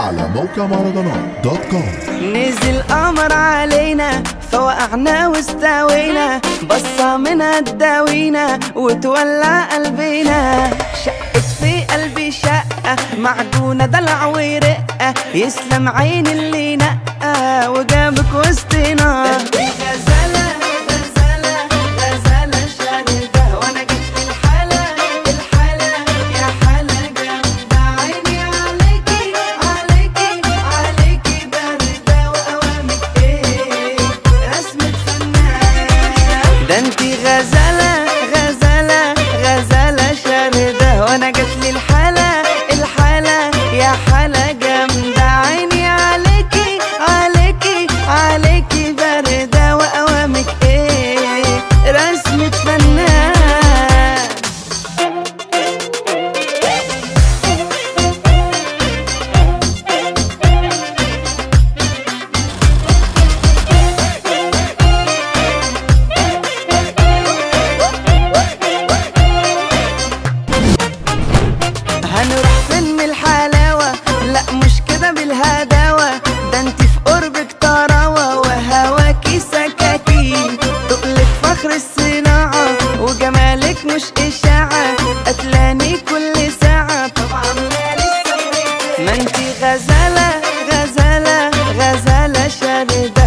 على موقع مهرجانات دوت كوم نزل قمر علينا فوقعنا واستوينا بصة منها تداوينا وتولع قلبينا شقت في قلبي شقة معجونة دلع ورقة يسلم عين اللي نقى وجابك وسطنا غزالة غزالة غزالة شاردة وانا جيت الحالة الحالة يا حالة جامدة عيني عليكي عليكي عليكي باردة وأوامك ايه رسمة فنان ده انتي غزالة غزالة غزالة شاردة وانا جاتلي الحالة الحالة يا حالة جامدة عيني عليكي عليكي عليكي باردة وأوامك ايه رسمة فنان هنروح فين من الحلاوة لا مش كده بالهداوة ده انت في قربك طراوة وهواكي سكاكين تقلك فخر الصناعة وجمالك مش إشاعة قتلاني كل ساعة طبعا مالي ما انت غزالة غزالة غزالة شاردة